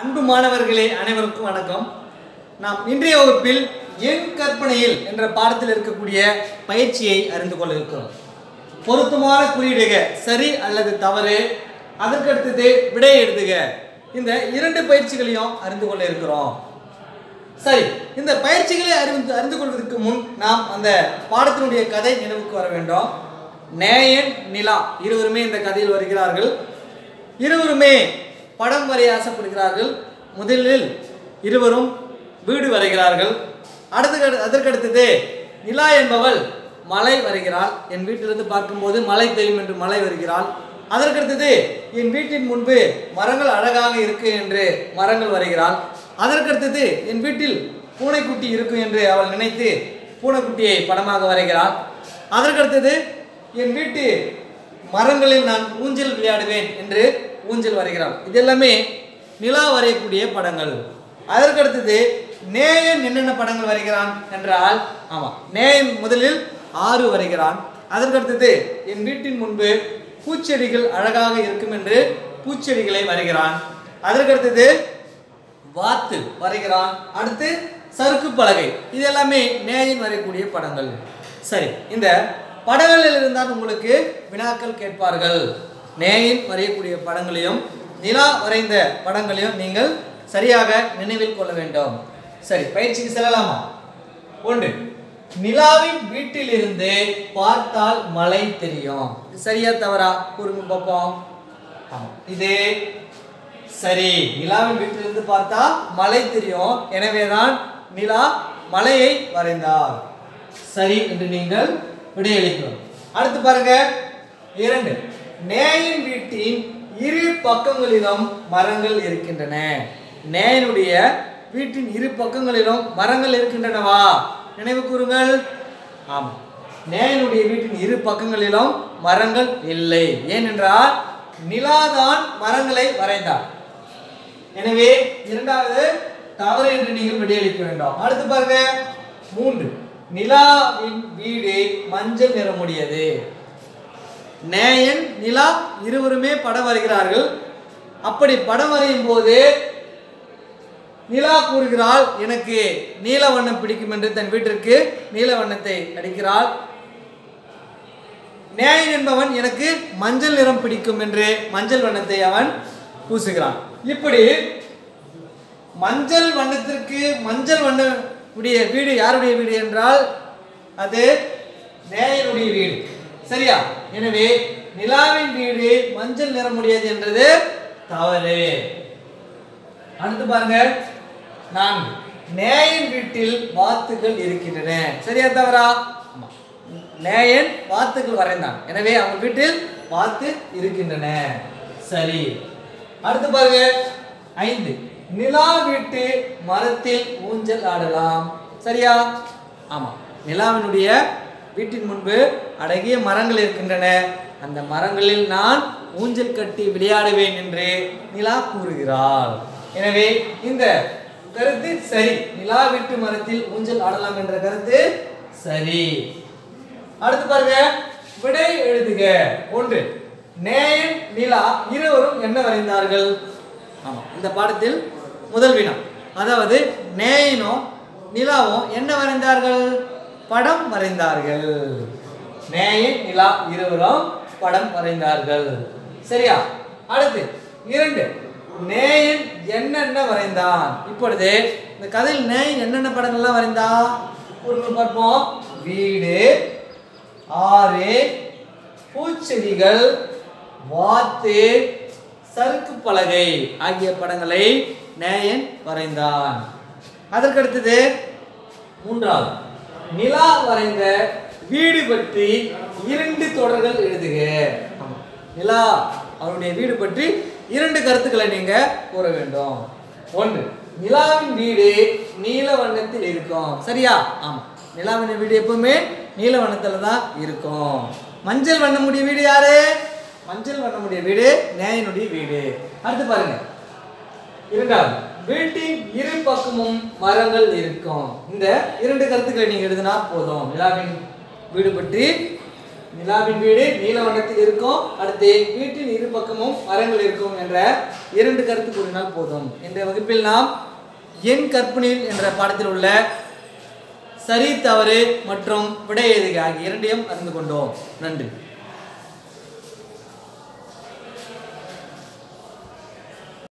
அன்பு மாணவர்களே அனைவருக்கும் வணக்கம் நாம் இன்றைய வகுப்பில் என் கற்பனையில் என்ற பாடத்தில் இருக்கக்கூடிய பயிற்சியை அறிந்து கொள்ள இருக்கிறோம் பொருத்தமான குறியிடுக சரி அல்லது தவறு அதற்கடுத்தது விடை எழுதுக இந்த இரண்டு பயிற்சிகளையும் அறிந்து கொள்ள இருக்கிறோம் சரி இந்த பயிற்சிகளை அறிந்து அறிந்து கொள்வதற்கு முன் நாம் அந்த பாடத்தினுடைய கதை நினைவுக்கு வர வேண்டும் நேயன் நிலா இருவருமே இந்த கதையில் வருகிறார்கள் இருவருமே படம் வரைய ஆசைப்படுகிறார்கள் முதலில் இருவரும் வீடு வரைகிறார்கள் அடுத்து அதற்கடுத்தது நிலா என்பவள் மலை வரைகிறாள் என் வீட்டிலிருந்து பார்க்கும்போது மலை தெரியும் என்று மலை வருகிறாள் அதற்கடுத்தது என் வீட்டின் முன்பு மரங்கள் அழகாக இருக்கு என்று மரங்கள் வரைகிறாள் அதற்கடுத்தது என் வீட்டில் பூனைக்குட்டி இருக்கும் என்று அவள் நினைத்து பூனைக்குட்டியை படமாக வரைகிறாள் அதற்கடுத்தது என் வீட்டு மரங்களில் நான் ஊஞ்சல் விளையாடுவேன் என்று ஊஞ்சல் வரைகிறாள் இது எல்லாமே நிலா வரையக்கூடிய படங்கள் அதற்கடுத்தது நேயன் என்னென்ன படங்கள் வரைகிறான் என்றால் ஆமாம் நேயன் முதலில் ஆறு வரைகிறான் அதற்கடுத்தது என் வீட்டின் முன்பு பூச்செடிகள் அழகாக இருக்கும் என்று பூச்செடிகளை வரைகிறான் அதற்கடுத்தது வாத்து வரைகிறான் அடுத்து சறுக்கு பலகை இது எல்லாமே நேயன் வரையக்கூடிய படங்கள் சரி இந்த படங்களில் இருந்தால் உங்களுக்கு வினாக்கள் கேட்பார்கள் நேயன் வரையக்கூடிய படங்களையும் நிலா வரைந்த படங்களையும் நீங்கள் சரியாக நினைவில் கொள்ள வேண்டும் சரி பயிற்சிக்கு செல்லலாமா ஒன்று நிலாவின் வீட்டிலிருந்து பார்த்தால் மலை தெரியும் இது சரியா தவறா கூறுங்க பார்ப்போம் ஆமா. இது சரி நிலாவின் வீட்டிலிருந்து பார்த்தா மலை தெரியும் எனவேதான் நிலா மலையை வரைந்தார் சரி என்று நீங்கள் விடையளிக்கணும் அடுத்து பாருங்க இரண்டு நேயின் வீட்டின் இரு பக்கங்களிலும் மரங்கள் இருக்கின்றன நேயனுடைய வீட்டின் இரு பக்கங்களிலும் மரங்கள் இருக்கின்றனவா நினைவு கூறுங்கள் ஆமாம் நேயனுடைய வீட்டின் இரு பக்கங்களிலும் மரங்கள் இல்லை ஏனென்றால் நிலாதான் மரங்களை வரைந்தார் எனவே இரண்டாவது தவறு என்று நீங்கள் விடையளிக்க வேண்டும் அடுத்து பாருங்க மூன்று நிலாவின் வீடு மஞ்சள் நிறமுடையது நேயன் நிலா இருவருமே படம் வரைகிறார்கள் அப்படி படம் வரையும் போது நிலா கூறுகிறாள் எனக்கு நீல வண்ணம் பிடிக்கும் என்று தன் வீட்டிற்கு நீல வண்ணத்தை அடிக்கிறாள் நேயன் என்பவன் எனக்கு மஞ்சள் நிறம் பிடிக்கும் என்று மஞ்சள் வண்ணத்தை அவன் பூசுகிறான் இப்படி மஞ்சள் வண்ணத்திற்கு மஞ்சள் வண்ண உடைய வீடு யாருடைய வீடு என்றால் அது நேயனுடைய வீடு சரியா எனவே நிலாவின் வீடு மஞ்சள் நிறமுடையது என்றது தவறு அடுத்து பாருங்க நான்கு நேயன் வீட்டில் வாத்துகள் இருக்கின்றன சரியா தவறா ஆமா. நேயன் வாத்துகள் வரைந்தான் எனவே அவன் வீட்டில் வாத்து இருக்கின்றன சரி அடுத்து பாருங்க ஐந்து நிலா வீட்டு மரத்தில் ஊஞ்சல் ஆடலாம் சரியா ஆமா நிலாவினுடைய வீட்டின் முன்பு அழகிய மரங்கள் இருக்கின்றன அந்த மரங்களில் நான் ஊஞ்சல் கட்டி விளையாடுவேன் என்று நிலா கூறுகிறாள் எனவே இந்த கருத்து சரி நிலா வீட்டு மரத்தில் ஊஞ்சல் ஆடலாம் என்ற கருத்து சரி அடுத்து பாருங்க விடை எழுதுக ஒன்று நேயன் நிலா இருவரும் என்ன வரைந்தார்கள் ஆமா இந்த பாடத்தில் முதல் வினா அதாவது நேயனும் நிலாவும் என்ன வரைந்தார்கள் படம் வரைந்தார்கள் நேயன் நிலா இருவரும் படம் வரைந்தார்கள் சரியா அடுத்து இரண்டு நேயன் என்னென்ன வரைந்தான் இப்பொழுது இந்த கதையில் நேயன் என்னென்ன படங்கள்லாம் வரைந்தா ஒரு பார்ப்போம் வீடு ஆறு பூச்செடிகள் வாத்து சறுக்கு பலகை ஆகிய படங்களை நேயன் வரைந்தான் அதற்கடுத்தது மூன்றாவது நிலா வரைந்த வீடு பற்றி இரண்டு தொடர்கள் எழுதுக ஆமா. நிலா அவருடைய வீடு பற்றி இரண்டு கருத்துக்களை நீங்க கூற வேண்டும் ஒன்று நிலாவின் வீடு நீல வண்ணத்தில் இருக்கும் சரியா ஆமா நிலாவின் வீடு எப்பவுமே நீல வண்ணத்துல தான் இருக்கும் மஞ்சள் வண்ணமுடைய வீடு யாரு மஞ்சள் வண்ணமுடைய வீடு நேயனுடைய வீடு அடுத்து பாருங்க இரண்டாவது வீட்டின் இரு பக்கமும் மரங்கள் இருக்கும் இந்த இரண்டு கருத்துக்களை நீங்க எழுதினா போதும் நிலாவின் வீடு பற்றி நிலாவின் வீடு நீல வண்ணத்தில் இருக்கும் அடுத்து வீட்டின் இரு பக்கமும் மரங்கள் இருக்கும் என்ற இரண்டு கருத்து கூறினால் போதும் இன்றைய வகுப்பில் நாம் என் கற்பனையில் என்ற பாடத்தில் உள்ள சரி தவறு மற்றும் விடை எழுதுக ஆகிய இரண்டையும் அறிந்து கொண்டோம் நன்றி